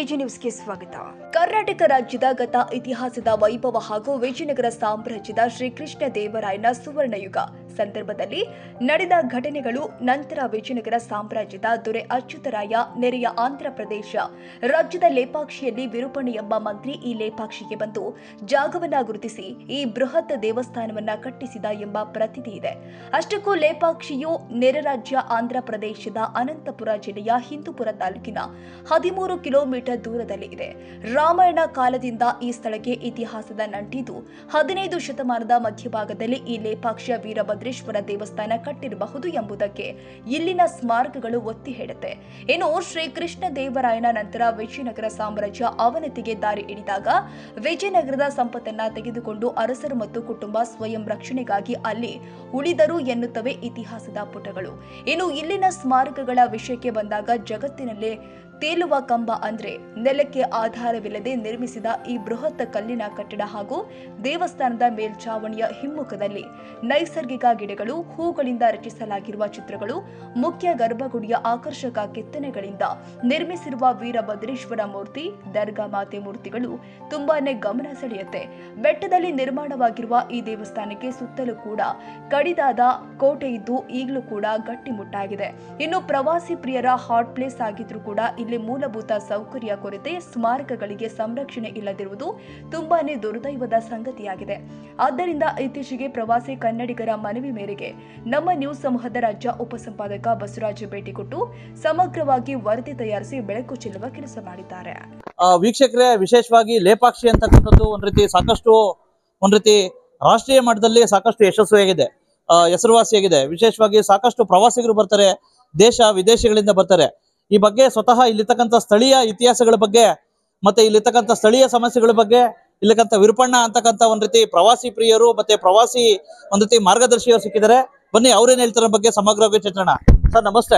AG ನ್ಯೂಸ್ಗೆ ಸ್ವಾಗತ ಕರ್ನಾಟಕ ರಾಜ್ಯದ ಗತ ಇತಿಹಾಸದ ವೈಭವ ಹಾಗೂ ವಿಜಯನಗರ ಸಾಮ್ರಾಜ್ಯದ ಶ್ರೀಕೃಷ್ಣ ದೇವರಾಯನ ಸುವರ್ಣ ಯುಗ ಸಂದರ್ಭದಲ್ಲಿ ನಡೆದ ಘಟನೆಗಳು ನಂತರ ವಿಜಯನಗರ ಸಾಮ್ರಾಜ್ಯದ ದೊರೆ ಅಚ್ಯುತರಾಯ ನೆರೆಯ ಆಂಧ್ರ ಪ್ರದೇಶ ರಾಜ್ಯದ ಲೇಪಾಕ್ಷಿಯಲ್ಲಿ ವಿರೂಪಣಿ ಎಂಬ ಮಂತ್ರಿ ಈ ಲೇಪಾಕ್ಷಿಗೆ ಬಂದು ಜಾಗವನ್ನ ಗುರುತಿಸಿ ಈ ಬೃಹತ್ ದೇವಸ್ಥಾನವನ್ನ ಕಟ್ಟಿಸಿದ ಎಂಬ ಪ್ರತೀತಿ ಇದೆ ಅಷ್ಟಕ್ಕೂ ಲೇಪಾಕ್ಷಿಯು ನೆರೆ ರಾಜ್ಯ ಆಂಧ್ರ ಪ್ರದೇಶದ ಅನಂತಪುರ ಜಿಲ್ಲೆಯ ಹಿಂದೂಪುರ ತಾಲೂಕಿನ ಹದಿಮೂರು ಕಿಲೋಮೀಟರ್ ದೂರದಲ್ಲಿ ಇದೆ ರಾಮಾಯಣ ಕಾಲದಿಂದ ಈ ಸ್ಥಳಕ್ಕೆ ಇತಿಹಾಸದ ನಂಟಿದ್ದು ಹದಿನೈದು ಶತಮಾನದ ಮಧ್ಯಭಾಗದಲ್ಲಿ ಈ ಲೇಪಾಕ್ಷಿಯ ವೀರಭದ್ರೇಶ್ವರ ದೇವಸ್ಥಾನ ಕಟ್ಟಿರಬಹುದು ಎಂಬುದಕ್ಕೆ ಇಲ್ಲಿನ ಸ್ಮಾರಕಗಳು ಒತ್ತಿ ಹೇಳುತ್ತೆ ಇನ್ನು ಶ್ರೀಕೃಷ್ಣ ದೇವರಾಯನ ನಂತರ ವಿಜಯನಗರ ಸಾಮ್ರಾಜ್ಯ ಅವನತಿಗೆ ದಾರಿ ಹಿಡಿದಾಗ ವಿಜಯನಗರದ ಸಂಪತ್ತನ್ನ ತೆಗೆದುಕೊಂಡು ಅರಸರು ಮತ್ತು ಕುಟುಂಬ ಸ್ವಯಂ ರಕ್ಷಣೆಗಾಗಿ ಅಲ್ಲಿ ಉಳಿದರು ಎನ್ನುತ್ತವೆ ಇತಿಹಾಸದ ಪುಟಗಳು ಇನ್ನು ಇಲ್ಲಿನ ಸ್ಮಾರಕಗಳ ವಿಷಯಕ್ಕೆ ಬಂದಾಗ ಜಗತ್ತಿನಲ್ಲೇ ತೇಲುವ ಕಂಬ ಅಂದ್ರೆ ನೆಲಕ್ಕೆ ಆಧಾರವಿಲ್ಲದೆ ನಿರ್ಮಿಸಿದ ಈ ಬೃಹತ್ ಕಲ್ಲಿನ ಕಟ್ಟಡ ಹಾಗೂ ದೇವಸ್ಥಾನದ ಮೇಲ್ಛಾವಣಿಯ ಹಿಮ್ಮುಖದಲ್ಲಿ ನೈಸರ್ಗಿಕ ಗಿಡಗಳು ಹೂಗಳಿಂದ ರಚಿಸಲಾಗಿರುವ ಚಿತ್ರಗಳು ಮುಖ್ಯ ಗರ್ಭಗುಡಿಯ ಆಕರ್ಷಕ ಕೆತ್ತನೆಗಳಿಂದ ನಿರ್ಮಿಸಿರುವ ವೀರಭದ್ರೇಶ್ವರ ಮೂರ್ತಿ ದರ್ಗಾ ಮಾತೆ ಮೂರ್ತಿಗಳು ತುಂಬಾನೇ ಗಮನ ಸೆಳೆಯುತ್ತೆ ಬೆಟ್ಟದಲ್ಲಿ ನಿರ್ಮಾಣವಾಗಿರುವ ಈ ದೇವಸ್ಥಾನಕ್ಕೆ ಸುತ್ತಲೂ ಕೂಡ ಕಡಿದಾದ ಕೋಟೆ ಇದ್ದು ಈಗಲೂ ಕೂಡ ಗಟ್ಟಿಮುಟ್ಟಾಗಿದೆ ಇನ್ನು ಪ್ರವಾಸಿ ಪ್ರಿಯರ ಹಾಟ್ ಪ್ಲೇಸ್ ಆಗಿದ್ರೂ ಕೂಡ ಇಲ್ಲಿ ಮೂಲಭೂತ ಸೌಕರ್ಯ ಕೊರತೆ ಸ್ಮಾರಕಗಳಿಗೆ ಸಂರಕ್ಷಣೆ ಇಲ್ಲದಿರುವುದು ತುಂಬಾನೇ ದುರ್ದೈವದ ಸಂಗತಿಯಾಗಿದೆ ಆದ್ದರಿಂದ ಇತ್ತೀಚೆಗೆ ಪ್ರವಾಸಿ ಕನ್ನಡಿಗರ ಮನವಿ ಮೇರೆಗೆ ನಮ್ಮ ನ್ಯೂಸ್ ಸಮೂಹದ ರಾಜ್ಯ ಉಪಸಂಪಾದಕ ಬಸವರಾಜ್ ಭೇಟಿ ಕೊಟ್ಟು ಸಮಗ್ರವಾಗಿ ವರದಿ ತಯಾರಿಸಿ ಬೆಳಕು ಚೆಲ್ಲುವ ಕೆಲಸ ಮಾಡಿದ್ದಾರೆ ಆ, ವೀಕ್ಷಕರೇ ವಿಶೇಷವಾಗಿ ಲೇಪಾಕ್ಷಿ ಅಂತಕ್ಕಂಥದ್ದು ಒಂದ್ ರೀತಿ ಸಾಕಷ್ಟು ಒಂದ್ ರೀತಿ ರಾಷ್ಟ್ರೀಯ ಮಟ್ಟದಲ್ಲಿ ಸಾಕಷ್ಟು ಯಶಸ್ವಿಯಾಗಿದೆ ಆ, ಹೆಸರುವಾಸಿಯಾಗಿದೆ ವಿಶೇಷವಾಗಿ ಸಾಕಷ್ಟು ಪ್ರವಾಸಿಗರು ಬರ್ತಾರೆ ದೇಶ ವಿದೇಶಗಳಿಂದ ಬರ್ತಾರೆ ಈ ಬಗ್ಗೆ ಸ್ವತಃ ಇಲ್ಲಿರ್ತಕ್ಕಂಥ ಸ್ಥಳೀಯ ಇತಿಹಾಸಗಳ ಬಗ್ಗೆ ಮತ್ತೆ ಇಲ್ಲಿರ್ತಕ್ಕಂಥ ಸ್ಥಳೀಯ ಸಮಸ್ಯೆಗಳ ಬಗ್ಗೆ ಇಲ್ಲಿರ್ತಕ್ಕಂಥ ವಿರುಪಣ್ಣ ಅಂತಕ್ಕಂಥ ಒಂದ್ ರೀತಿ ಪ್ರವಾಸಿ ಪ್ರಿಯರು ಮತ್ತೆ ಪ್ರವಾಸಿ ಒಂದ್ ರೀತಿ ಮಾರ್ಗದರ್ಶಿಯವರು ಸಿಕ್ಕಿದ್ದಾರೆ ಬನ್ನಿ ಅವ್ರೇನ್ ಹೇಳ್ತಾರೆ ಬಗ್ಗೆ ಸಮಗ್ರವಾಗಿ ಚರ್ಚೋಣ ಸರ್ ನಮಸ್ತೆ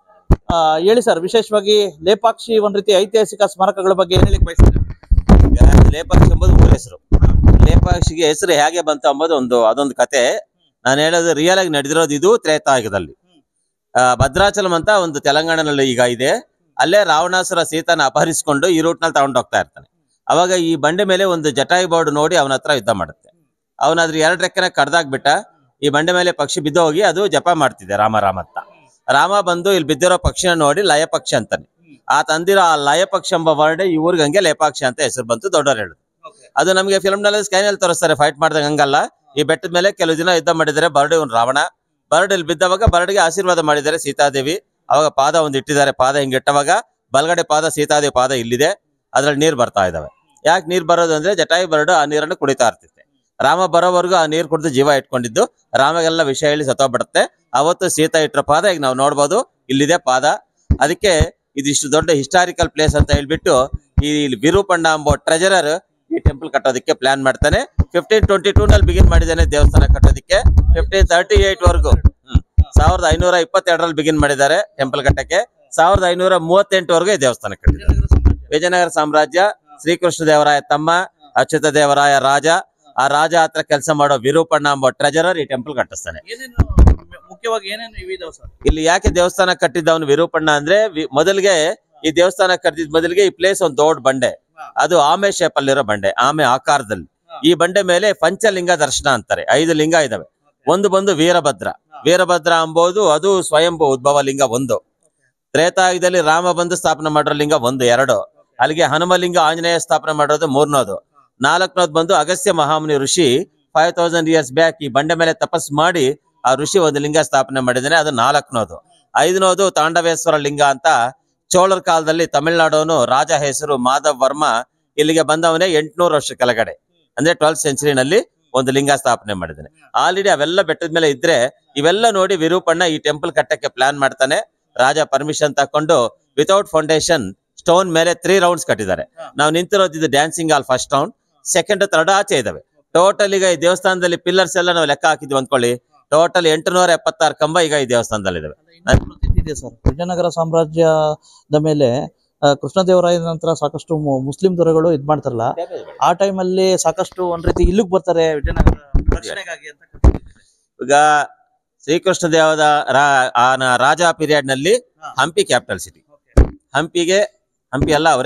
ಆ, ಹೇಳಿ ಸರ್ ವಿಶೇಷವಾಗಿ ಲೇಪಾಕ್ಷಿ ಒಂದ್ ರೀತಿ ಐತಿಹಾಸಿಕ ಸ್ಮಾರಕಗಳ ಬಗ್ಗೆ ಏನ್ ಹೇಳಿಕ್ ಬಯಸ್ತೀರಾ ಈಗ ಲೇಪಾಕ್ಷಿ ಎಂಬುದು ಊರ ಹೆಸರು ಲೇಪಾಕ್ಷಿಗೆ ಹೆಸರು ಹೇಗೆ ಬಂತು ಎಂಬುದು ಒಂದು ಅದೊಂದು ಕತೆ ನಾನು ಹೇಳೋದು ರಿಯಲ್ ಆಗಿ ನಡೆದಿರೋದು ಇದು ತ್ರೇತಾಯುಗದಲ್ಲಿ ಆ, ಭದ್ರಾಚಲಂ ಅಂತ ಒಂದು ತೆಲಂಗಾಣದಲ್ಲಿ ಈಗ ಇದೆ ಅಲ್ಲೇ ರಾವಣಾಸುರ ಸೀತನ ಅಪಹರಿಸಿಕೊಂಡು ಈ ರೂಟ್ ನಲ್ಲಿ ತಗೊಂಡು ಹೋಗ್ತಾ ಇರ್ತಾನೆ ಅವಾಗ ಈ ಬಂಡೆ ಮೇಲೆ ಒಂದು ಜಟಾಯಿ ಬೋರ್ಡ್ ನೋಡಿ ಅವನ ಹತ್ರ ಯುದ್ಧ ಮಾಡುತ್ತೆ ಅವನಾದ್ರ ಎರಡು ರೆಕ್ಕನ ಕಡ್ದಾಕ್ಬಿಟ್ಟ ಈ ಬಂಡೆ ಮೇಲೆ ಪಕ್ಷಿ ಬಿದ್ದು ಹೋಗಿ ಅದು ಜಪ ಮಾಡ್ತಿದೆ ರಾಮ ರಾಮ ಅಂತ ರಾಮ ಬಂದು ಇಲ್ಲಿ ಬಿದ್ದಿರೋ ಪಕ್ಷಿನ ನೋಡಿ ಲಯ ಪಕ್ಷಿ ಅಂತಾನೆ ಆ ತಂದಿರೋ ಆ ಲಯ ಪಕ್ಷಿ ಎಂಬ ವರ್ಡ್ ಈ ಊರಿಗೆ ಹಂಗೆ ಲಯಪಾಕ್ಷಿ ಅಂತ ಹೆಸರು ಬಂತು ದೊಡ್ಡವರು ಹೇಳುದು ಅದು ನಮಗೆ ಫಿಲ್ಮ್ ನಲ್ಲಿ ಸ್ಕೈನ್ ಅಲ್ಲಿ ತೋರಿಸ್ತಾರೆ ಫೈಟ್ ಮಾಡಿದಾಗ ಹಂಗಲ್ಲ ಈ ಬೆಟ್ಟದ ಮೇಲೆ ಕೆಲವು ದಿನ ಯುದ್ಧ ಮಾಡಿದ್ದಾರೆ ಬರ್ಡ್ ಇವ್ನು ರಾವಣ ಬರ್ಡ್ ಇಲ್ಲಿ ಬಿದ್ದವಾಗ ಬರ್ಡ್ಗೆ ಆಶೀರ್ವಾದ ಮಾಡಿದ್ದಾರೆ ಸೀತಾದೇವಿ ಅವಾಗ ಪಾದ ಒಂದು ಇಟ್ಟಿದ್ದಾರೆ ಪಾದ ಹಿಂಗೆ ಇಟ್ಟವಾಗ ಬಲಗಡೆ ಪಾದ ಸೀತಾದೇವಿ ಪಾದ ಇಲ್ಲಿದೆ ಅದ್ರಲ್ಲಿ ನೀರ್ ಬರ್ತಾ ಇದಾವೆ ಯಾಕೆ ನೀರ್ ಬರೋದು ಅಂದ್ರೆ ಜಟಾಯಿ ಬರ್ಡ್ ಆ ನೀರನ್ನು ಕುಡಿತಾ ಇರ್ತಿತ್ತೆ ರಾಮ ಬರೋವರೆಗೂ ಆ ನೀರ್ ಕುಡಿದು ಜೀವ ಇಟ್ಕೊಂಡಿದ್ದು ರಾಮಗೆಲ್ಲ ವಿಷಯ ಹೇಳಿ ಸತ್ತೋಗ್ಬಿಡುತ್ತೆ ಅವತ್ತು ಸೀತಾ ಇಟ್ಟರ ಪಾದ ಈಗ ನಾವು ನೋಡ್ಬೋದು ಇಲ್ಲಿದೆ ಪಾದ ಅದಕ್ಕೆ ಇದಿಷ್ಟು ದೊಡ್ಡ ಹಿಸ್ಟಾರಿಕಲ್ ಪ್ಲೇಸ್ ಅಂತ ಹೇಳ್ಬಿಟ್ಟು ಈ ಇಲ್ಲಿ ವಿರೂಪಣ್ಣ ಎಂಬ ಟ್ರೆಜರರ್ ಈ ಟೆಂಪಲ್ ಕಟ್ಟೋದಕ್ಕೆ ಪ್ಲಾನ್ ಮಾಡ್ತಾನೆ ಫಿಫ್ಟೀನ್ ಟ್ವೆಂಟಿ ಟೂ ನಲ್ಲಿ ಬಿಗಿನ್ ಮಾಡಿದ್ದಾನೆ ದೇವಸ್ಥಾನ ಕಟ್ಟೋದಕ್ಕೆ ಫಿಫ್ಟೀನ್ ತರ್ಟಿ ಏಟ್ ವರೆಗೂ ಹ್ಮ್. ಸಾವಿರದ ಐನೂರ ಇಪ್ಪತ್ತೆರಡರಲ್ಲಿ ಬಿಗಿನ್ ಮಾಡಿದ್ದಾರೆ ಟೆಂಪಲ್ ಕಟ್ಟಕ್ಕೆ ಸಾವಿರದ ಐನೂರ ಮೂವತ್ತೆಂಟು ಈ ದೇವಸ್ಥಾನ ಕಟ್ಟಿದ್ದಾರೆ ವಿಜಯನಗರ ಸಾಮ್ರಾಜ್ಯ ಶ್ರೀಕೃಷ್ಣ ದೇವರಾಯ ತಮ್ಮ ಅಚ್ಯುತ ದೇವರಾಯ ರಾಜ ಆ ರಾಜ ಹತ್ರ ಕೆಲಸ ಮಾಡೋ ವಿರೂಪಣ್ಣ ಎಂಬ ಟ್ರೆಜರರ್ ಈ ಟೆಂಪಲ್ ಕಟ್ಟಿಸ್ತಾನೆ ಏನೇನು ಮುಖ್ಯವಾಗಿ ಏನೇನು ಇವಿದಾವ್ ಸರ್ ಇಲ್ಲಿ ಯಾಕೆ ದೇವಸ್ಥಾನ ಕಟ್ಟಿದ್ದವನು ವಿರೂಪಣ್ಣ ಅಂದ್ರೆ ವಿ- ಮೊದಲಿಗೆ ಈ ದೇವಸ್ಥಾನ ಕಟ್ಟಿದ ಮೊದಲಿಗೆ ಈ ಪ್ಲೇಸ್ ಒಂದು ದೊಡ್ಡ ಬಂಡೆ ಅದು ಆಮೆ ಶೇಪ್ ಅಲ್ಲಿರೋ ಬಂಡೆ ಆಮೆ ಆಕಾರದಲ್ಲಿ ಈ ಬಂಡೆ ಮೇಲೆ ಪಂಚಲಿಂಗ ದರ್ಶನ ಅಂತಾರೆ ಐದು ಲಿಂಗ ಇದಾವೆ ಒಂದು ಬಂದು ವೀರಭದ್ರ ವೀರಭದ್ರ ಎಂಬುದು ಅದು ಸ್ವಯಂಭೂ ಉದ್ಭವ ಲಿಂಗ ಒಂದು ತ್ರೇತಾಯುಗದಲ್ಲಿ ರಾಮ ಬಂದು ಸ್ಥಾಪನೆ ಮಾಡಿರೋ ಲಿಂಗ ಒಂದು ಎರಡು ಅಲ್ಲಿಗೆ ಹನುಮಲಿಂಗ ಆಂಜನೇಯ ಸ್ಥಾಪನೆ ಮಾಡೋದು ಮೂರನೋದು ನಾಲ್ಕನೋದು ಬಂದು ಅಗಸ್ತ್ಯ ಮಹಾಮುನಿ ಋಷಿ ಫೈವ್ ತೌಸಂಡ್ ಇಯರ್ಸ್ ಬ್ಯಾಕ್ ಈ ಬಂಡೆ ಮೇಲೆ ತಪಸ್ ಮಾಡಿ ಆ ಋಷಿ ಒಂದು ಲಿಂಗ ಸ್ಥಾಪನೆ ಮಾಡಿದ್ದಾನೆ ಅದು ನಾಲ್ಕನೋದು ಐದನೋದು ತಾಂಡವೇಶ್ವರ ಲಿಂಗ ಅಂತ ಚೋಳರ ಕಾಲದಲ್ಲಿ ತಮಿಳ್ನಾಡವನು ರಾಜ ಹೆಸರು ಮಾಧವ್ ವರ್ಮ ಇಲ್ಲಿಗೆ ಬಂದವನೇ ಎಂಟ್ನೂರು ವರ್ಷ ಕೆಳಗಡೆ ಅಂದ್ರೆ ಟ್ವೆಲ್ತ್ ಸೆಂಚುರಿನಲ್ಲಿ ಒಂದು ಲಿಂಗ ಸ್ಥಾಪನೆ ಮಾಡಿದ್ದಾನೆ ಆಲ್ರೆಡಿ ಅವೆಲ್ಲ ಬೆಟ್ಟದ ಮೇಲೆ ಇದ್ರೆ ಇವೆಲ್ಲ ನೋಡಿ ವಿರೂಪಣ್ಣ ಈ ಟೆಂಪಲ್ ಕಟ್ಟಕ್ಕೆ ಪ್ಲಾನ್ ಮಾಡ್ತಾನೆ ರಾಜ ಪರ್ಮಿಷನ್ ತಕೊಂಡು ವಿತೌಟ್ ಫೌಂಡೇಶನ್ ಸ್ಟೋನ್ ಮೇಲೆ ತ್ರೀ ರೌಂಡ್ಸ್ ಕಟ್ಟಿದ್ದಾರೆ ನಾವು ನಿಂತಿರೋದು ಇದು dancing hall first round second third ಆಚೆ ಇದಾವೆ ಟೋಟಲ್ ಈಗ ಈ ದೇವಸ್ಥಾನದಲ್ಲಿ ಪಿಲ್ಲರ್ಸ್ ಎಲ್ಲ ನಾವು ಲೆಕ್ಕ ಹಾಕಿದ್ವಿ ಅಂದ್ಕೊಳ್ಳಿ ಟೋಟಲ್ ಎಂಟುನೂರ ಎಪ್ಪತ್ತಾರು ಕಂಬ ಈಗ ಈ ದೇವಸ್ಥಾನದಲ್ಲಿ ಇದಾವೆ ಇದೆ ಸರ್ ವಿಜಯನಗರ ಸಾಮ್ರಾಜ್ಯದ ಮೇಲೆ ಆ, ಕೃಷ್ಣದೇವರಾಯನ ನಂತರ ಸಾಕಷ್ಟು ಮು- ಮುಸ್ಲಿಂ ದೊರೆಗಳು ಇದ್ ಮಾಡ್ತಾರಲ್ಲ ಆ ಟೈಮಲ್ಲಿ ಸಾಕಷ್ಟು ಒಂದ್ ರೀತಿ ಇಲ್ಲಿಗೆ ಬರ್ತಾರೆ ವಿಜಯನಗರ ದರ್ಶನೆಗಾಗಿ ಅಂತ ಈಗ ಶ್ರೀಕೃಷ್ಣ ದೇವದ ರಾ- ಆ ನ- ರಾಜ ಪೀರಿಯಡ್ ನಲ್ಲಿ ಹಾ. ಹಂಪಿ ಕ್ಯಾಪಿಟಲ್ ಸಿಟಿ ಹಂಪಿಗೆ ಹಂಪಿ ಅಲ್ಲ ಅವರೇ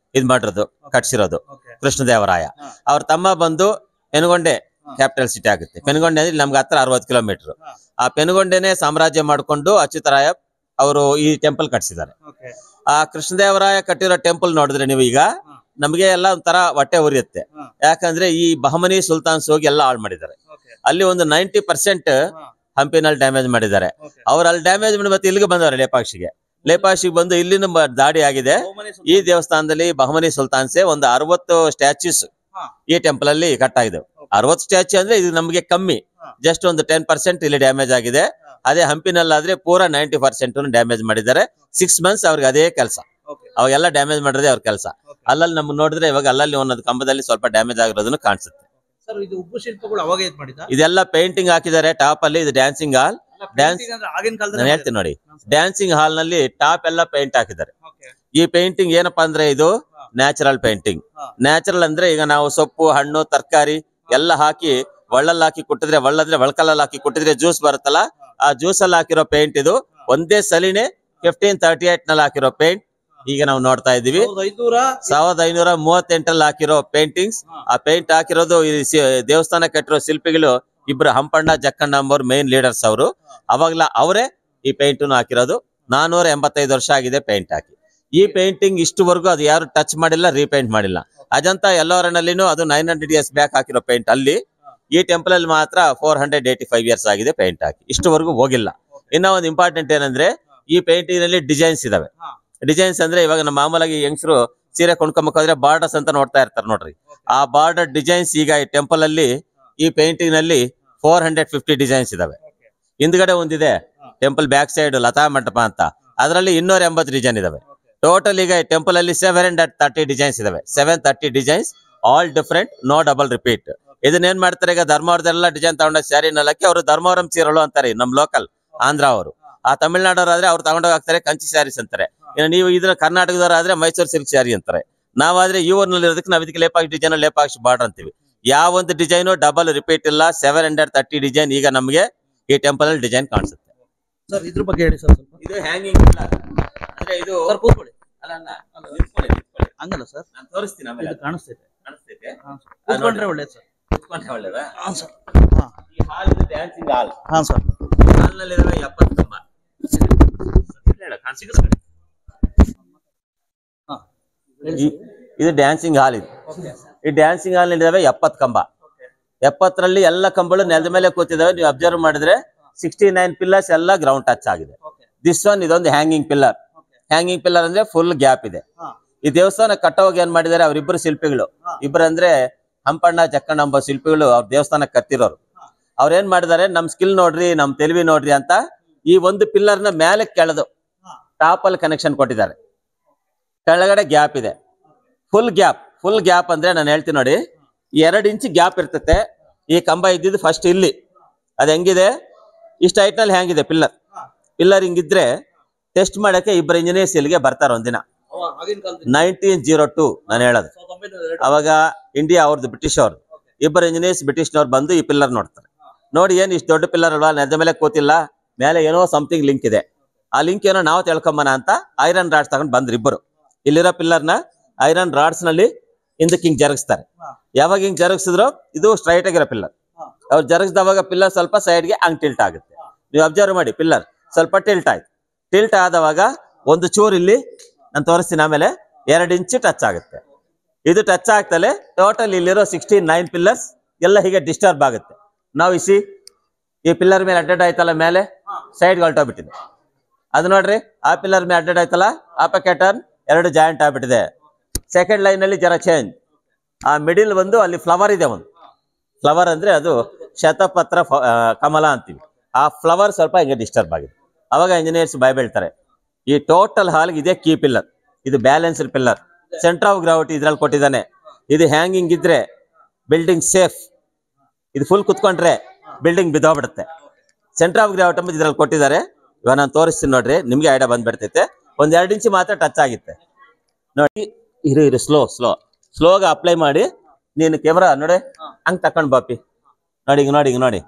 ಇದ್ ಮಾಡಿರೋದು ಕಟ್ಸಿರೋದು Okay. ಕೃಷ್ಣದೇವರಾಯ ಹಾ. ಅವ್ರ ತಮ್ಮ ಬಂದು ಪೆನುಗೊಂಡೆ ಹಾ. ಕ್ಯಾಪಿಟಲ್ ಸಿಟಿ ಆಗುತ್ತೆ ಪೆನುಗೊಂಡೆ ಅಂದ್ರೆ ನಮ್ಗೆ ಹತ್ರ ಅರವತ್ತು ಕಿಲೋಮೀಟರ್ ಹಾ. ಆ ಪೆನುಗೊಂಡೆನೆ ಸಾಮ್ರಾಜ್ಯ ಮಾಡ್ಕೊಂಡು ಅಚ್ಯುತರಾಯ ಅವರು ಈ ಟೆಂಪಲ್ ಕಟ್ಸಿದ್ದಾರೆ Okay. ಆ ಕೃಷ್ಣದೇವರಾಯ ಕಟ್ಟಿರೋ ಟೆಂಪಲ್ ನೋಡಿದ್ರೆ ನೀವು ಈಗ ಹಾ. ನಮಗೆ ಎಲ್ಲ ಒಂಥರ ಹೊಟ್ಟೆ ಉರಿಯುತ್ತೆ ಹಾ. ಯಾಕಂದ್ರೆ ಈ ಬಹಮನಿ ಸುಲ್ತಾನ್ಸ್ ಹೋಗಿ ಎಲ್ಲ ಹಾಳು ಮಾಡಿದ್ದಾರೆ Okay. ಅಲ್ಲಿ ಒಂದು ನೈಂಟಿ ಪರ್ಸೆಂಟ್ ಹಾ. ಹಂಪಿನಲ್ಲಿ ಡ್ಯಾಮೇಜ್ ಮಾಡಿದ್ದಾರೆ Okay. ಅವ್ರು ಅಲ್ಲಿ ಡ್ಯಾಮೇಜ್ ಮಾಡಿ ಮತ್ತೆ ಇಲ್ಲಿಗೆ ಬಂದವ್ರೆ ಲೇಪಾಕ್ಷಿಗೆ ಲೇಪಾಕ್ಷಿಗೆ ಬಂದು ಇಲ್ಲಿನ ಮ- ದಾಡಿ ಆಗಿದೆ ಬಹುಮನಿ ಈ ದೇವಸ್ಥಾನದಲ್ಲಿ ಬಹಮನಿ ಸುಲ್ತಾನ್ಸೆ ಒಂದು ಅರವತ್ತು ಸ್ಟ್ಯಾಚ್ಯೂಸ್ ಹಾ. ಈ ಟೆಂಪಲ್ ಅಲ್ಲಿ ಕಟ್ಟಾಗಿದೆ Okay. ಅರವತ್ತು ಸ್ಟ್ಯಾಚ್ಯೂ ಅಂದ್ರೆ ಇದು ನಮಗೆ ಕಮ್ಮಿ ಹಾ. ಜಸ್ಟ್ ಒಂದು ಟೆನ್ ಪರ್ಸೆಂಟ್ ಇಲ್ಲಿ ಡ್ಯಾಮೇಜ್ ಆಗಿದೆ ಹಾ. ಅದೇ ಹಂಪಿನಲ್ಲಾದ್ರೆ ಪೂರಾ ನೈಂಟಿ ಪರ್ಸೆಂಟ್ ಡ್ಯಾಮೇಜ್ ಮಾಡಿದ್ದಾರೆ ಸಿಕ್ಸ್ ಮಂತ್ಸ್ ಅವ್ರಿಗೆ ಅದೇ ಕೆಲಸ Okay. ಅವಾಗೆಲ್ಲ ಡ್ಯಾಮೇಜ್ ಮಾಡಿದ್ರೆ ಅವ್ರ ಕೆಲಸ Okay. ಅಲ್ಲಲ್ಲಿ ನಮ್ಗೆ ನೋಡಿದ್ರೆ ಇವಾಗ ಅಲ್ಲಲ್ಲಿ ಒಂದೊಂದು ಕಂಬದಲ್ಲಿ ಸ್ವಲ್ಪ ಡ್ಯಾಮೇಜ್ ಆಗಿರೋದನ್ನು ಕಾಣಿಸುತ್ತೆ ಸರ್ ಇದು ಉಬ್ಬು ಶಿಲ್ಪಗಳು ಅವಾಗ ಇದ್ ಮಾಡಿದ ಇದೆಲ್ಲ ಪೇಂಟಿಂಗ್ ಹಾಕಿದ್ದಾರೆ ಟಾಪ್ ಅಲ್ಲಿ ಇದು ಡ್ಯಾನ್ಸಿಂಗ್ ಹಾಲ್ Dance- ಆಗಿನ ನಾನು ಕಾಲದಲ್ಲಿ ಹೇಳ್ತೀನಿ ನೋಡಿ ಡ್ಯಾನ್ಸಿಂಗ್ ಹಾಲ್ ನಲ್ಲಿ ಟಾಪ್ ಎಲ್ಲ ಪೇಂಟ್ ಹಾಕಿದ್ದಾರೆ Okay. ಈ ಪೇಂಟಿಂಗ್ ಏನಪ್ಪಾ ಅಂದ್ರೆ ಇದು ಹಾ. ನ್ಯಾಚುರಲ್ ಪೇಂಟಿಂಗ್ ಹಾ. ನ್ಯಾಚುರಲ್ ಅಂದ್ರೆ ಈಗ ನಾವು ಸೊಪ್ಪು ಹಣ್ಣು ತರಕಾರಿ ಎಲ್ಲ ಹಾಕಿ ಒಳ್ಳಲ್ಲಿ ಹಾಕಿ ಕೊಟ್ಟಿದ್ರೆ ಒಳ್ಳಂದ್ರೆ ಒಳಕಲ್ಲಲ್ಲಿ ಹಾಕಿ ಕೊಟ್ಟಿದ್ರೆ ಜ್ಯೂಸ್ ಬರುತ್ತಲ್ಲ ಆ ಜ್ಯೂಸ್ ಅಲ್ಲಿ ಹಾಕಿರೋ ಪೇಂಟ್ ಇದು ಒಂದೇ ಸಲಿನೇ ಫಿಫ್ಟೀನ್ ತರ್ಟಿ ಏಟ್ ನಲ್ಲಿ ಹಾಕಿರೋ ಪೇಂಟ್ ಈಗ ನಾವು ನೋಡ್ತಾ ಇದೀವಿ ಸಾವಿರದ ಐದ್ನೂರ ಸಾವಿರದ ಐನೂರ ಮೂವತ್ತೆಂಟಲ್ಲಿ ಹಾಕಿರೋ ಪೇಂಟಿಂಗ್ಸ್ ಹಾ. ಆ ಪೇಂಟ್ ಹಾಕಿರೋದು ಈ ಸಿ- ದೇವಸ್ಥಾನ ಕಟ್ಟಿರೋ ಶಿಲ್ಪಿಗಳು ಇಬ್ರು ಹಂಪಣ್ಣ ಜಕ್ಕಣ್ಣ ಅಂಬೋರ್ ಮೇನ್ ಲೀಡರ್ಸ್ ಅವರು ಅವಾಗ್ಲ ಅವರೇ ಈ ಪೇಂಟ್ ಹಾಕಿರೋದು ನಾನೂರ ಎಂಬತ್ತೈದು ವರ್ಷ ಆಗಿದೆ ಪೇಂಟ್ ಹಾಕಿ ಈ ಪೇಂಟಿಂಗ್ ಇಷ್ಟುವರೆಗೂ ಅದು ಯಾರು ಟಚ್ ಮಾಡಿಲ್ಲ ರೀಪೇಂಟ್ ಮಾಡಿಲ್ಲ ಅಜಂತ ಎಲ್ಲೋರನಲ್ಲಿನೂ ಅದು ನೈನ್ ಹಂಡ್ರೆಡ್ ಇಯರ್ಸ್ ಬ್ಯಾಕ್ ಹಾಕಿರೋ ಪೇಂಟ್ ಅಲ್ಲಿ ಈ ಟೆಂಪಲ್ ಅಲ್ಲಿ ಮಾತ್ರ four hundred eighty five years ಆಗಿದೆ ಪೇಂಟ್ ಹಾಕಿ ಇಷ್ಟುವರೆಗೂ ಹೋಗಿಲ್ಲ ಇನ್ನ ಒಂದು ಇಂಪಾರ್ಟೆಂಟ್ ಏನಂದ್ರೆ ಈ ಪೇಂಟಿಂಗ್ ನಲ್ಲಿ ಡಿಸೈನ್ಸ್ ಇದಾವೆ ಹಾ. ಡಿಸೈನ್ಸ್ ಅಂದ್ರೆ ಇವಾಗ ನಮ್ಮ ಮಾಮೂಲಾಗಿ ಹೆಂಗಸರು ಸೀರೆ ಕೊಂಡ್ಕೊಂಬೇಕಾದ್ರೆ ಬಾರ್ಡರ್ಸ್ ಅಂತ ನೋಡ್ತಾ ಇರ್ತಾರೆ ನೋಡ್ರಿ ಆ ಬಾರ್ಡರ್ ಡಿಸೈನ್ಸ್ ಈಗ ಈ ಟೆಂಪಲ್ ಅಲ್ಲಿ ಈ ಪೇಂಟಿಂಗ್ ನಲ್ಲಿ ಫೋರ್ ಹಂಡ್ರೆಡ್ ಫಿಫ್ಟಿ ಡಿಸೈನ್ಸ್ ಇದಾವೆ ಹಿಂದ್ಗಡೆ ಒಂದಿದೆ ಟೆಂಪಲ್ ಬ್ಯಾಕ್ ಸೈಡ್ ಲತಾ ಮಂಟಪ ಅಂತ ಅದರಲ್ಲಿ ಇನ್ನೂರ ಎಂಬತ್ತು ಡಿಸೈನ್ ಇದಾವೆ ಟೋಟಲ್ ಈಗ ಟೆಂಪಲ್ ಅಲ್ಲಿ ಸೆವೆನ್ ಹಂಡ್ರೆಡ್ ತರ್ಟಿ ಡಿಸೈನ್ಸ್ ಇದಾವೆ seven thirty designs all different no double repeat ಇದನ್ನ ಏನ್ ಮಾಡ್ತಾರೆ ಈಗ ಧರ್ಮವರದೆಲ್ಲ ಡಿಸೈನ್ ತಗೊಂಡ ಸ್ಯಾರಿ ನಲ್ಲಕ್ಕೆ ಅವರು ಧರ್ಮವರಂ ಚೀರಳು ಅಂತಾರೆ ನಮ್ ಲೋಕಲ್ ಆಂಧ್ರ ಅವರು ಆ ತಮಿಳ್ನಾಡವ್ರಾದ್ರೆ ಅವ್ರು ತಗೊಂಡೋಗಿ ಹಾಕ್ತಾರೆ ಕಂಚಿ ಸ್ಯಾರೀಸ್ ಅಂತಾರೆ ಇನ್ನು ನೀವು ಇದ್ರ ಕರ್ನಾಟಕದವರಾದ್ರೆ ಮೈಸೂರು ಸಿಲ್ಕ್ ಸ್ಯಾರಿ ಅಂತಾರೆ ನಾವಾದ್ರೆ ಈ ಊರ್ನಲ್ಲಿ ಇರೋದಕ್ಕೆ ನಾವು ಇದಕ್ಕೆ ಲೇಪಾಕ್ಷಿ ಡಿಸೈನ್ ಲೇಪಾಕ್ಷಿ ಬಾರ್ಡರ್ ಅಂತೀವಿ ಯಾವ ಒಂದು ಡಿಸೈನು ಡಬಲ್ ರಿಪೀಟ್ ಇಲ್ಲ ಸೆವೆನ್ ಹಂಡ್ರೆಡ್ ತರ್ಟಿ ಡಿಸೈನ್ ಈಗ ನಮಗೆ ಈ ಟೆಂಪಲ್ ಅಲ್ಲಿ ಡಿಸೈನ್ ಕಾಣಿಸುತ್ತೆ ಸರ್ ಇದ್ರ ಬಗ್ಗೆ ಹೇಳಿ ಸರ್ ಸ್ವಲ್ಪ ಇದು ಹ್ಯಾಂಗಿಂಗ್ ಇಲ್ಲ ಅಂದ್ರೆ ಇದು ಸರ್ ಕೂತ್ಕೊಳ್ಳಿ ಅಲ್ಲ ಅಲ್ಲ, ನಿಂತ್ಕೊಳ್ಳಿ, ನಿಂತ್ಕೊಳ್ಳಿ. ಹಂಗಲ್ಲ ಸರ್ ನಾನ್ ತೋರಿಸ್ತೀನಿ ಆಮೇಲೆ ಇದು ಕಾಣಿಸ್ತೈತೆ ಕಾಣಿಸ್ತೈತೆ ಹಾ, ಸರ್. ಕೂತ್ಕೊಂಡ್ರೆ ಒಳ್ಳೇದು ಸರ್ ಕೂತ್ಕೊಂಡ್ರೆ ಒಳ್ಳೇದಾ ಹಾ ಸರ್ ಹಾ ಈ ಹಾಲ್ ಇದು ಡ್ಯಾನ್ಸಿಂಗ್ ಹಾಲ್ ಹಾ ಸರ್ ಹಾಲ್ ನಲ್ಲಿರುವ ಎಪ್ಪತ್ತು ಕಂಬ ಹೇಳ, ಕಾಣಿಸ್ತಿದೆ ನೋಡಿ. ಹಾ ಈ- ಇದು ಡ್ಯಾನ್ಸಿಂಗ್ ಹಾಲ್ ಇದು ಈ ಡ್ಯಾನ್ಸಿಂಗ್ ಹಾಲ್ ಇದಾವೆ ಎಪ್ಪತ್ ಕಂಬ ಎಪ್ಪತ್ತರಲ್ಲಿ ಎಲ್ಲ ಕಂಬಗಳು ನೆಲದ ಮೇಲೆ ಕೂತಿದಾವೆ ನೀವು ಅಬ್ಸರ್ವ್ ಮಾಡಿದ್ರೆ ಸಿಕ್ಸ್ಟಿ ನೈನ್ ಪಿಲ್ಲರ್ಸ್ ಎಲ್ಲ ಗ್ರೌಂಡ್ ಟಚ್ ಆಗಿದೆ ಓಕೆ ದಿಸ್ ಒನ್ ಇದೊಂದು ಹ್ಯಾಂಗಿಂಗ್ ಪಿಲ್ಲರ್ ಹ್ಯಾಂಗಿಂಗ್ ಪಿಲ್ಲರ್ ಅಂದ್ರೆ ಫುಲ್ ಗ್ಯಾಪ್ ಇದೆ ಹಾ ಈ ದೇವಸ್ಥಾನ ಕಟ್ಟೋವಾಗ ಏನ್ ಮಾಡಿದ್ದಾರೆ ಅವರಿಬ್ಬರು ಶಿಲ್ಪಿಗಳು ಹಾ. ಇಬ್ರು ಅಂದ್ರೆ ಹಂಪಣ್ಣ ಜಕ್ಕಣ್ಣ ಎಂಬ ಶಿಲ್ಪಿಗಳು ಅವ್ರ ದೇವಸ್ಥಾನ ಕಟ್ಟಿರೋರು ಹಾ. ಅವ್ರ ಏನ್ ಮಾಡಿದ್ದಾರೆ ನಮ್ ಸ್ಕಿಲ್ ನೋಡ್ರಿ ನಮ್ తెలిವಿ ನೋಡ್ರಿ ಅಂತ ಈ ಒಂದು ಪಿಲ್ಲರ್ ನ ಮೇಲೆ ಕೆಳದು ಹಾ. ಟಾಪ್ ಅಲ್ಲಿ ಕನೆಕ್ಷನ್ ಕೊಟ್ಟಿದ್ದಾರೆ ಕೆಳಗಡೆ ಗ್ಯಾಪ್ ಇದೆ ಫುಲ್ ಗ್ಯಾಪ್ ಫುಲ್ ಗ್ಯಾಪ್ ಅಂದ್ರೆ ನಾನು ಹೇಳ್ತೀನಿ ನೋಡಿ ಎರಡು ಇಂಚ್ ಗ್ಯಾಪ್ ಇರ್ತತೆ ಈ ಕಂಬ ಇದ್ದಿದ್ದು ಫಸ್ಟ್ ಇಲ್ಲಿ ಅದ್ ಹೆಂಗಿದೆ ಇಷ್ಟು ಹೈಟ್ ನಲ್ಲಿ ಹೆಂಗಿದೆ ಪಿಲ್ಲರ್ ಹಾ. ಪಿಲ್ಲರ್ ಹಿಂಗಿದ್ರೆ ಟೆಸ್ಟ್ ಮಾಡಕ್ಕೆ ಇಬ್ಬರು ಇಂಜಿನಿಯರ್ಸ್ ಇಲ್ಲಿಗೆ ಬರ್ತಾರೆ ಒಂದಿನ ಅವ ಆಗಿನ ಕಾಲದಲ್ಲಿ ನೈನ್ಟೀನ್ ಜೀರೋ ಟೂ ನಾನು ಹೇಳೋದು ಸಾವಿರದ ಒಂಬೈನೂರ ಎರಡು ಅವಾಗ ಇಂಡಿಯಾ ಅವ್ರದ್ದು ಬ್ರಿಟಿಷ್ ಅವ್ರದ್ದು ಇಬ್ಬರು ಇಂಜಿನಿಯರ್ಸ್ ಬ್ರಿಟಿಷ್ನವ್ರು ಬಂದು ಈ ಪಿಲ್ಲರ್ ನೋಡ್ತಾರೆ ನೋಡಿ ಏನ್ ಇಷ್ಟು ದೊಡ್ಡ ಪಿಲ್ಲರ್ ಅಲ್ವಾ ನೆಲದ ಮೇಲೆ ಕೂತಿಲ್ಲ ಮೇಲೆ ಏನೋ ಸಮಥಿಂಗ್ ಲಿಂಕ್ ಇದೆ ಆ ಲಿಂಕ್ ಏನೋ ನಾವು ತಿಳ್ಕೊಂಬನ ಅಂತ ಐರನ್ ರಾಡ್ಸ್ ತಗೊಂಡು ಬಂದ್ರು ಇಬ್ಬರು ಇಲ್ಲಿರೋ ಪಿಲ್ಲರ್ನ ಐರನ್ ರಾಡ್ಸ್ ನಲ್ಲಿ ಹಿಂದಕ್ಕೆ ಹಿಂಗ್ ಜರುಗಿಸ್ತಾರೆ ಹಾ. ಯಾವಾಗ ಹಿಂಗ್ ಜರುಗಿಸಿದ್ರು ಇದು ಸ್ಟ್ರೈಟ್ ಆಗಿರೋ ಪಿಲ್ಲರ್ ಹಾ. ಅವ್ರು ಜರುಗಿಸಿದವಾಗ ಪಿಲ್ಲರ್ ಸ್ವಲ್ಪ ಸೈಡ್ಗೆ ಹಂಗ್ ಟಿಲ್ಟ್ ಆಗುತ್ತೆ ಹಾ. ನೀವು ಅಬ್ಸರ್ವ್ ಮಾಡಿ ಪಿಲ್ಲರ್ ಸ್ವಲ್ಪ ಟಿಲ್ಟ್ ಆಯ್ತು ಟಿಲ್ಟ್ ಆದವಾಗ ಒಂದು ಚೂರು ಇಲ್ಲಿ ನಾನು ತೋರಿಸ್ತೀನಿ ಆಮೇಲೆ ಎರಡು ಇಂಚು ಟಚ್ ಆಗುತ್ತೆ ಇದು ಟಚ್ ಆಗ್ತಲೆ ಟೋಟಲ್ ಇಲ್ಲಿರೋ ಸಿಕ್ಸ್ಟಿ ನೈನ್ ಪಿಲ್ಲರ್ಸ್ ಎಲ್ಲ ಹೀಗೆ ಡಿಸ್ಟರ್ಬ್ ಆಗುತ್ತೆ ನಾವು ಇಸಿ ಈ ಪಿಲ್ಲರ್ ಮೇಲೆ ಅಡ್ಡಡ್ ಆಯ್ತಲ್ಲ ಮೇಲೆ ಸೈಡ್ ಹೊಲ್ಟೋಗ್ಬಿಟ್ಟಿದೆ ಅದು ನೋಡ್ರಿ ಆ ಪಿಲ್ಲರ್ ಮೇಲೆ ಅಡ್ಡಡ್ ಆಯ್ತಲ್ಲ ಆ ಪ್ಯಾಕೆಟರ್ನ್ ಎರಡು ಜಾಯಿಂಟ್ ಆಗ್ಬಿಟ್ಟಿದೆ ಸೆಕೆಂಡ್ ಲೈನ್ ಅಲ್ಲಿ ಜರ ಚೇಂಜ್ ಆ ಮಿಡಿಲ್ ಒಂದು ಅಲ್ಲಿ ಫ್ಲವರ್ ಇದೆ ಒಂದು ಫ್ಲವರ್ ಅಂದ್ರೆ ಅದು ಶತಪತ್ರ ಫ- ಆ, ಕಮಲ ಅಂತೀವಿ ಆ ಫ್ಲವರ್ ಸ್ವಲ್ಪ ಹಿಂಗೆ ಡಿಸ್ಟರ್ಬ್ ಆಗಿದೆ ಅವಾಗ ಇಂಜಿನಿಯರ್ಸ್ ಭಯ ಬೀಳ್ತಾರೆ ಈ ಟೋಟಲ್ ಹಾಲ್ಗೆ ಇದೇ ಕೀ ಪಿಲ್ಲರ್ ಇದು balanced pillar centre of gravity ಇದ್ರಲ್ಲಿ ಕೊಟ್ಟಿದ್ದಾನೆ ಇದು ಹ್ಯಾಂಗಿಂಗ್ ಇದ್ರೆ ಬಿಲ್ಡಿಂಗ್ ಸೇಫ್ ಇದು ಫುಲ್ ಕುತ್ಕೊಂಡ್ರೆ ಬಿಲ್ಡಿಂಗ್ ಬಿದ್ದೋಗ್ಬಿಡುತ್ತೆ ಸೆಂಟರ್ ಆಫ್ ಗ್ರಾವಿಟಿ ಅಂತ ಇದ್ರಲ್ಲಿ ಕೊಟ್ಟಿದ್ದಾರೆ ಇವಾಗ ನಾನು ತೋರಿಸ್ತೀನಿ ನೋಡ್ರಿ ನಿಮ್ಗೆ ಐಡಿಯಾ ಬಂದ್ಬಿಡ್ತೈತೆ ಒಂದ್ ಎರಡು ಇಂಚ್ ಮಾತ್ರ ಟಚ್ ಆಗಿತ್ತೆ ನೋಡಿ ಇರು ಇರು ಸ್ಲೋ ಸ್ಲೋ ಸ್ಲೋಗ ಅಪ್ಲೈ ಮಾಡಿ ನೀನು ಕ್ಯಾಮ್ರಾ ನೋಡಿ ಹಂಗ್ ತಕೊಂಡ್ ಬಾಪಿ ನೋಡಿ ಈಗ ನೋಡಿ ಈಗ ನೋಡಿ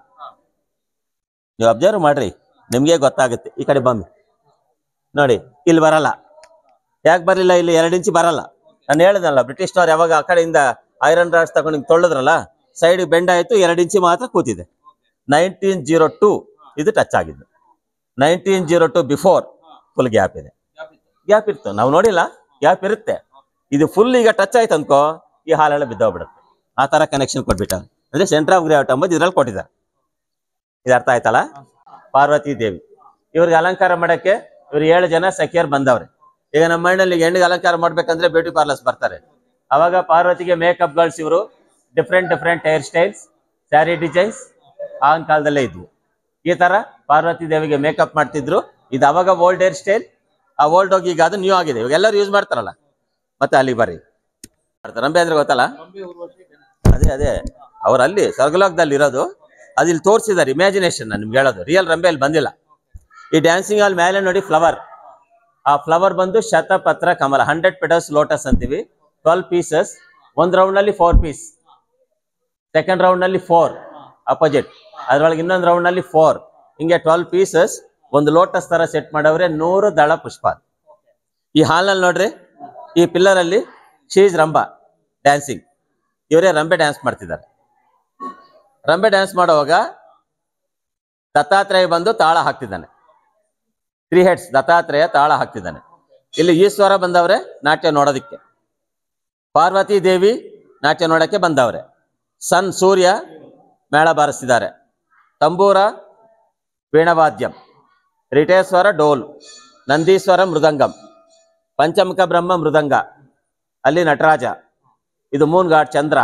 ನೀವು ಅಬ್ಸರ್ವ್ ಮಾಡ್ರಿ ನಿಮ್ಗೆ ಗೊತ್ತಾಗುತ್ತೆ ಈ ಕಡೆ ಬಮ್ಮಿ ನೋಡಿ ಇಲ್ಲಿ ಬರಲ್ಲ ಯಾಕೆ ಬರಲಿಲ್ಲ ಇಲ್ಲಿ ಎರಡು ಇಂಚ್ ಬರಲ್ಲ ನಾನು ಹೇಳ್ದಲ್ಲ ಬ್ರಿಟಿಷ್ನವ್ರು ಯಾವಾಗ ಆ ಕಡೆಯಿಂದ ಐರನ್ ರಾಡ್ಸ್ ತಗೊಂಡು ಹಿಂಗ್ ತೊಳೆದ್ರಲ್ಲ ಸೈಡ್ ಬೆಂಡ್ ಆಯ್ತು ಎರಡು ಇಂಚಿ ಮಾತ್ರ ಕೂತಿದೆ ನೈನ್ಟೀನ್ ಜೀರೋ ಟೂ ಇದು ಟಚ್ ಆಗಿದ್ದು nineteen zero two before full gap ಇದೆ ಗ್ಯಾಪ್ ಇತ್ತು ನಾವು ನೋಡಿಲ್ಲ ಗ್ಯಾಪ್ ಇರುತ್ತೆ ಇದು ಫುಲ್ ಈಗ ಟಚ್ ಆಯ್ತು ಅನ್ಕೋ ಈ ಹಾಲೆಲ್ಲ ಬಿದ್ದೋಗ್ಬಿಡುತ್ತೆ ಆ ತರ ಕನೆಕ್ಷನ್ ಕೊಟ್ಬಿಟ್ಟ ಅಂದ್ರೆ ಸೆಂಟರ್ ಆಫ್ ಗ್ರಾವಿಟಿ ಅಂಬೋದು ಇದ್ರಲ್ಲಿ ಕೊಟ್ಟಿದ್ದಾರೆ ಇದು ಅರ್ಥ ಆಯ್ತಲ್ಲ ಪಾರ್ವತಿ ದೇವಿ ಇವ್ರಿಗೆ ಅಲಂಕಾರ ಮಾಡಕ್ಕೆ ಇವ್ರು ಏಳು ಜನ ಸಖಿಯರ್ ಬಂದವ್ರೆ ಈಗ ನಮ್ಮ ಮಣ್ಣಲ್ಲಿ ಹೆಣ್ಣಿಗೆ ಅಲಂಕಾರ ಮಾಡ್ಬೇಕಂದ್ರೆ ಬ್ಯೂಟಿ ಪಾರ್ಲರ್ಸ್ ಬರ್ತಾರೆ ಅವಾಗ ಪಾರ್ವತಿಗೆ ಮೇಕಪ್ ಗರ್ಲ್ಸ್ ಇವರು different different hair styles sari designs ಆಗಿನ ಕಾಲದಲ್ಲೇ ಇದ್ವು ಈ ತರ ಪಾರ್ವತಿ ದೇವಿಗೆ ಮೇಕಪ್ ಮಾಡ್ತಿದ್ರು ಇದು ಅವಾಗ ಓಲ್ಡ್ ಹೇರ್ ಸ್ಟೈಲ್ ಆ ಓಲ್ಡ್ ಹೋಗಿ ಈಗ ಅದು ನ್ಯೂ ಆಗಿದೆ ಇವಾಗ ಎಲ್ಲರೂ ಯೂಸ್ ಮಾಡ್ತಾರಲ್ಲ ಮತ್ತೆ ಅಲ್ಲಿ ಬರ್ರಿ ಮಾಡ್ತಾರೆ ರಂಬೆ ಅಂದ್ರೆ ಗೊತ್ತಲ್ಲ ಅದೇ ಅದೇ ಅವ್ರು ಅಲ್ಲಿ ಸ್ವರ್ಗಲೋಕದಲ್ಲಿ ಇರೋದು ಅದು ಇಲ್ಲಿ ತೋರಿಸಿದ್ದಾರೆ ಇಮ್ಯಾಜಿನೇಷನ್ ನಿಮ್ಗೆ ಹೇಳೋದು ರಿಯಲ್ ರಂಬೆ ಅಲ್ಲಿ ಬಂದಿಲ್ಲ ಈ ಡ್ಯಾನ್ಸಿಂಗ್ ಹಾಲ್ ಮೇಲೆ ನೋಡಿ ಫ್ಲವರ್ ಆ ಫ್ಲವರ್ ಬಂದು ಶತಪತ್ರ ಕಮಲ ಹಂಡ್ರೆಡ್ ಪೆಟಲ್ಸ್ ಲೋಟಸ್ ಅಂತೀವಿ ಟ್ವೆಲ್ ಪೀಸಸ್ ಒಂದ್ ರೌಂಡ್ ನಲ್ಲಿ ಫೋರ್ ಪೀಸ್ ಸೆಕೆಂಡ್ ರೌಂಡ್ ನಲ್ಲಿ ಫೋರ್ ಅಪೋಸಿಟ್ ಅದ್ರೊಳಗೆ ಇನ್ನೊಂದು ರೌಂಡ್ ನಲ್ಲಿ ಫೋರ್ ಹಿಂಗೆ ಟ್ವೆಲ್ ಪೀಸಸ್ ಒಂದು ಲೋಟಸ್ ತರ ಸೆಟ್ ಮಾಡವ್ರೆ ನೂರು ದಳ ಪುಷ್ಪ ಈ ಹಾಲ್ನಲ್ಲಿ ನೋಡ್ರಿ ಈ ಪಿಲ್ಲರ್ ಅಲ್ಲಿ ಶೀಸ್ ರಂಬ ಡ್ಯಾನ್ಸಿಂಗ್ ಇವರೇ ರಂಬೆ ಡ್ಯಾನ್ಸ್ ಮಾಡ್ತಿದ್ದಾರೆ ರಂಬೆ ಡ್ಯಾನ್ಸ್ ಮಾಡುವಾಗ ದತ್ತಾತ್ರೇಯ ಬಂದು ತಾಳ ಹಾಕ್ತಿದ್ದಾನೆ ತ್ರೀ ಹೆಡ್ಸ್ ದತ್ತಾತ್ರೇಯ ತಾಳ ಹಾಕ್ತಿದ್ದಾನೆ ಇಲ್ಲಿ ಈಶ್ವರ ಬಂದವ್ರೆ ನಾಟ್ಯ ನೋಡೋದಿಕ್ಕೆ ಪಾರ್ವತಿ ದೇವಿ ನಾಟ್ಯ ನೋಡಕ್ಕೆ ಬಂದವ್ರೆ ಸನ್ ಸೂರ್ಯ ಮೇಳ ಬಾರಿಸ್ತಿದ್ದಾರೆ ತಂಬೂರ ವೀಣವಾದ್ಯಂ ರಿಟೇಶ್ವರ ಡೋಲ್ ನಂದೀಶ್ವರ ಮೃದಂಗಂ ಪಂಚಮುಖ ಬ್ರಹ್ಮ ಮೃದಂಗ ಅಲ್ಲಿ ನಟರಾಜ ಇದು moon god Chandra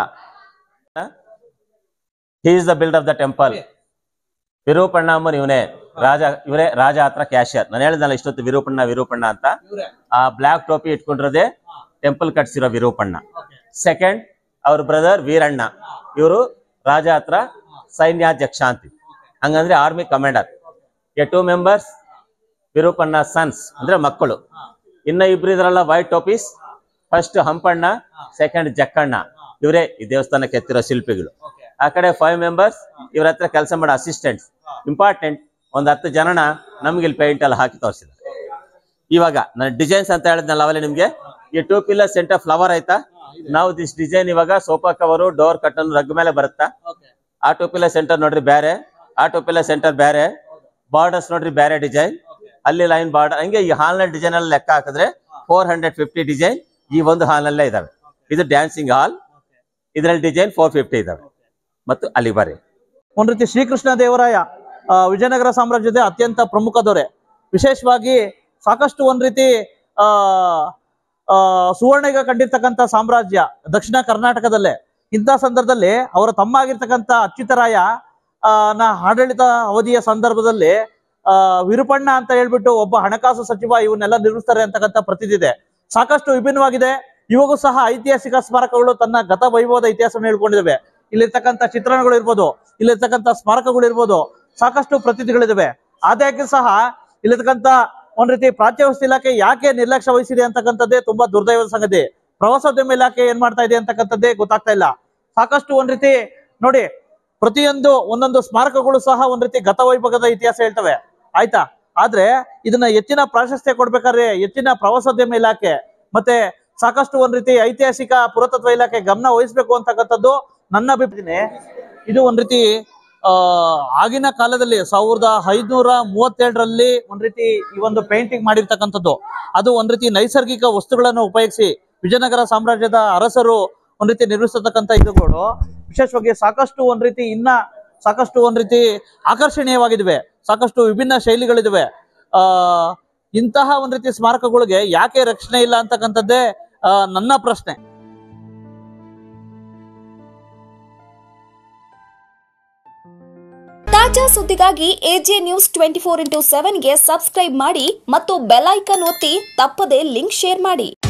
he is the build of the temple Virupanna ಅಮ್ಮನ್ ಇವನೇ ರಾಜ ಇವರೇ ರಾಜ ಹತ್ರ ಕ್ಯಾಶಿಯರ್ ನಾನು ಹೇಳಿದ್ನಲ್ಲ ಇಷ್ಟೊತ್ತು ವಿರೂಪಣ್ಣ ವಿರೂಪಣ್ಣ ಅಂತ ಆ ಬ್ಲಾಕ್ ಟೋಪಿ ಇಟ್ಕೊಂಡಿರೋದೇ ಟೆಂಪಲ್ ಕಟ್ಸಿರೋ ವಿರೂಪಣ್ಣ ಸೆಕೆಂಡ್ ಅವ್ರ ಬ್ರದರ್ ವೀರಣ್ಣ ಇವರು ರಾಜ ಹತ್ರ ಸೈನ್ಯಾಧ್ಯಕ್ಷ ಅಂತೀವಿ ಹಂಗಂದ್ರೆ army commander a two members Virupanna sons ಅಂದ್ರೆ ಮಕ್ಕಳು ಇನ್ನ ಇಬ್ರು ಇದ್ರಲ್ಲ ವೈಟ್ ಟೋಪೀಸ್ ಫಸ್ಟ್ ಹಂಪಣ್ಣ ಸೆಕೆಂಡ್ ಜಕ್ಕಣ್ಣ ಇವರೇ ಈ ದೇವಸ್ಥಾನ ಕೆತ್ತಿರೋ ಶಿಲ್ಪಿಗಳು ಆ ಕಡೆ ಫೈವ್ ಮೆಂಬರ್ಸ್ ಇವ್ರ ಹತ್ರ ಕೆಲಸ ಮಾಡೋ ಅಸಿಸ್ಟೆಂಟ್ಸ್ ಇಂಪಾರ್ಟೆಂಟ್ ಒಂದ್ ಹತ್ತು ಜನನ ನಮ್ಗೆ ಇಲ್ಲಿ ಪೇಂಟ್ ಎಲ್ಲ ಹಾಕಿ ತೋರಿಸಿದ್ದಾರೆ ಇವಾಗ ನಾನು ಡಿಸೈನ್ಸ್ ಅಂತ ಹೇಳಿದ್ನಲ್ಲ ಅವಲೇ ನಿಮ್ಗೆ ಈ ಟೂ ಪಿಲ್ಲರ್ ಸೆಂಟರ್ ಫ್ಲವರ್ ಆಯ್ತಾ ನಾವು ದಿಸ್ ಡಿಸೈನ್ ಇವಾಗ sofa cover door curtain rug ಮೇಲೆ ಬರುತ್ತಾ ಆ ಟೂ ಪಿಲ್ಲರ್ ಸೆಂಟರ್ ನೋಡ್ರಿ ಬೇರೆ ಆ ಟೂ ಪಿಲ್ಲರ್ ಸೆಂಟರ್ ಬೇರೆ ಬಾರ್ಡರ್ಸ್ ನೋಡ್ರಿ ಬೇರೆ ಡಿಸೈನ್ ಅಲ್ಲಿ ಲೈನ್ ಬಾರ್ಡರ್ ಹಂಗೆ ಈ ಹಾಲ್ನ ಡಿಸೈನ್ ಅಲ್ಲಿ ಲೆಕ್ಕ ಹಾಕಿದ್ರೆ ಫೋರ್ ಹಂಡ್ರೆಡ್ ಫಿಫ್ಟಿ ಡಿಸೈನ್ ಈ ಒಂದು ಹಾಲ್ನಲ್ಲೇ ಇದಾವೆ ಇದು ಡ್ಯಾನ್ಸಿಂಗ್ ಹಾಲ್ ಇದರಲ್ಲಿ ಡಿಸೈನ್ ಫೋರ್ ಫಿಫ್ಟಿ ಇದಾವೆ ಮತ್ತು ಅಲ್ಲಿ ಬರ್ರಿ ಒಂದ್ ರೀತಿ ಶ್ರೀಕೃಷ್ಣ ದೇವರಾಯ ಆ, ವಿಜಯನಗರ ಸಾಮ್ರಾಜ್ಯದ ಅತ್ಯಂತ ಪ್ರಮುಖ ದೊರೆ ವಿಶೇಷವಾಗಿ ಸಾಕಷ್ಟು ಒಂದ್ ರೀತಿ ಆ ಆ, ಸುವರ್ಣಿಗ ಕಂಡಿರ್ತಕ್ಕಂಥ ಸಾಮ್ರಾಜ್ಯ ದಕ್ಷಿಣ ಕರ್ನಾಟಕದಲ್ಲೇ ಇಂಥ ಸಂದರ್ಭದಲ್ಲಿ ಅವರ ತಮ್ಮ ಆಗಿರ್ತಕ್ಕಂಥ ಅಚ್ಯುತರಾಯ ಆ, ನ ಆಡಳಿತ ಅವಧಿಯ ಸಂದರ್ಭದಲ್ಲಿ ಆ ವಿರುಪಣ್ಣ ಅಂತ ಹೇಳ್ಬಿಟ್ಟು ಒಬ್ಬ ಹಣಕಾಸು ಸಚಿವ ಇವನ್ನೆಲ್ಲ ನಿರ್ಮಿಸ್ತಾರೆ ಅಂತಕ್ಕಂಥ ಪ್ರತಿದಿದೆ ಸಾಕಷ್ಟು ವಿಭಿನ್ನವಾಗಿದೆ ಇವಾಗೂ ಸಹ ಐತಿಹಾಸಿಕ ಸ್ಮಾರಕಗಳು ತನ್ನ ಗತ ವೈಭವದ ಇತಿಹಾಸವನ್ನು ಹೇಳ್ಕೊಂಡಿದ್ದಾವೆ ಇಲ್ಲಿರ್ತಕ್ಕಂಥ ಚಿತ್ರಣಗಳು ಇರ್ಬೋದು ಇಲ್ಲಿರ್ತಕ್ಕಂಥ ಸ್ಮಾರಕಗಳು ಇರ್ಬೋದು ಸಾಕಷ್ಟು ಪ್ರತಿನಿಧಿಗಳಿದಾವೆ ಆದಾಗ್ಯೂ ಸಹ ಇಲ್ಲಿರ್ತಕ್ಕಂಥ ಒಂದ್ ರೀತಿ ಪ್ರಾಚ್ಯವಸ್ತು ಇಲಾಖೆ ಯಾಕೆ ನಿರ್ಲಕ್ಷ್ಯ ವಹಿಸಿದೆ ಅಂತಕ್ಕಂಥದ್ದೇ ತುಂಬಾ ದುರ್ದೈವದ ಸಂಗತಿ ಪ್ರವಾಸೋದ್ಯಮ ಇಲಾಖೆ ಏನ್ ಮಾಡ್ತಾ ಇದೆ ಅಂತಕ್ಕಂಥದ್ದೇ ಗೊತ್ತಾಗ್ತಾ ಇಲ್ಲ ಸಾಕಷ್ಟು ಒಂದ್ ರೀತಿ ನೋಡಿ ಪ್ರತಿಯೊಂದು ಒಂದೊಂದು ಸ್ಮಾರಕಗಳು ಸಹ ಒಂದ್ ರೀತಿ ಗತ ವೈಭವದ ಇತಿಹಾಸ ಹೇಳ್ತವೆ ಆಯ್ತಾ ಆದ್ರೆ ಇದನ್ನ ಹೆಚ್ಚಿನ ಪ್ರಾಶಸ್ತ್ಯ ಕೊಡ್ಬೇಕಾದ್ರೆ ಹೆಚ್ಚಿನ ಪ್ರವಾಸೋದ್ಯಮ ಇಲಾಖೆ ಮತ್ತೆ ಸಾಕಷ್ಟು ಒಂದ್ ರೀತಿ ಐತಿಹಾಸಿಕ ಪುರಾತತ್ವ ಇಲಾಖೆ ಗಮನ ವಹಿಸ್ಬೇಕು ಅಂತಕ್ಕಂಥದ್ದು ನನ್ನ ಅಭಿಪ್ರಾಯ ಇದು ಒಂದ್ ರೀತಿ ಆ ಆಗಿನ ಕಾಲದಲ್ಲಿ ಸಾವಿರದ ಐದ್ನೂರ ಮೂವತ್ತೇಳರಲ್ಲಿ ಒಂದ್ ರೀತಿ ಈ ಒಂದು ಪೇಂಟಿಂಗ್ ಮಾಡಿರ್ತಕ್ಕಂಥದ್ದು ಅದು ಒಂದ್ ರೀತಿ ನೈಸರ್ಗಿಕ ವಸ್ತುಗಳನ್ನು ಉಪಯೋಗಿಸಿ ವಿಜಯನಗರ ಸಾಮ್ರಾಜ್ಯದ ಅರಸರು ಒಂದ್ ರೀತಿ ನಿರ್ಮಿಸತಕ್ಕಂಥ ಇದುಗಳು ವಿಶೇಷವಾಗಿ ಸಾಕಷ್ಟು ಒಂದ್ ರೀತಿ ಇನ್ನ ಸಾಕಷ್ಟು ಒಂದ್ ರೀತಿ ಆಕರ್ಷಣೀಯವಾಗಿದ್ದಾವೆ ಸಾಕಷ್ಟು ವಿಭಿನ್ನ ಶೈಲಿಗಳಿದಾವೆ ಆ ಇಂತಹ ಒಂದ್ ರೀತಿ ಸ್ಮಾರಕಗಳಿಗೆ ಯಾಕೆ ರಕ್ಷಣೆ ಇಲ್ಲ ಅಂತಕ್ಕಂಥದ್ದೇ ಆ, ನನ್ನ ಪ್ರಶ್ನೆ ತಾಜಾ ಸುದ್ದಿಗಾಗಿ AJ news twenty four into ಸೆವೆನ್ಗೆ ಸಬ್ಸ್ಕ್ರೈಬ್ ಮಾಡಿ ಮತ್ತು ಬೆಲ್ ಐಕನ್ ಒತ್ತಿ ತಪ್ಪದೇ ಲಿಂಕ್ ಶೇರ್ ಮಾಡಿ